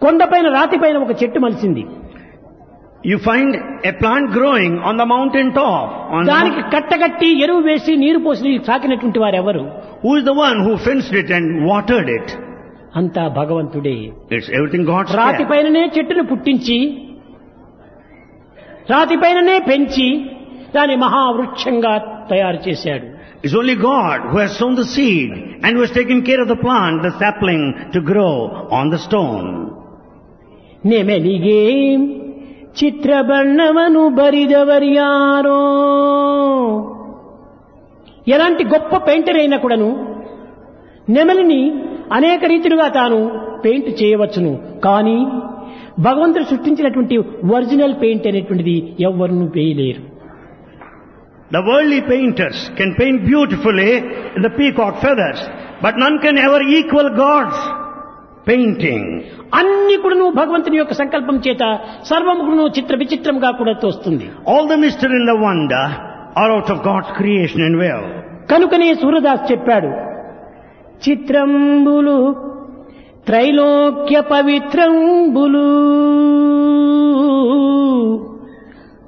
కొండపైన రాతిపైన ఒక చెట్టు మలిసింది You find a plant growing on the mountain top. On the దానికి mou- కట్టగట్టి ఎరువు వేసి నీరు పోసి సాకినటువంటి వారెవరు who is the one who fenced it and watered it? అంతా భగవంతుడే It's everything God's care. రాతిపైననే చెట్టును పుట్టించి రాతిపైననే పెంచి దాని మహావృక్షంగా తయారు చేశాడు It's only God who has sown the seed and who has taken care of the plant, the sapling, to grow on the stone. ನೆಮೆಲಿಗೆ ಚಿತ್ರಬಣ್ಣವನು ಬರಿದವರ್ಯಾರೋ ఎలాంటి గొప్ప పెయింటర్ అయినా కూడాను నెమలిని అనేక రీతిలుగా తాను పెయింట్ చేయవచ్చును కానీ భగవంతుడు సృష్టించినటువంటి ఒరిజినల్ పెయింట్ అనేటువంటిది ఎవ్వరూ వేయలేరు The worldly painters can paint beautifully the peacock feathers, but none can ever equal God's painting. అన్ని కూడాను భగవంతుని యొక్క సంకల్పం చేత సర్వము కూడాను చిత్ర విచిత్రంగా కూడా తోస్తుంది All the mystery and the wonder are out of God's creation and will. కనుకనే సూరదాస్ చెప్పాడు చిత్రంబులు త్రైలోక్య పవిత్రంబులు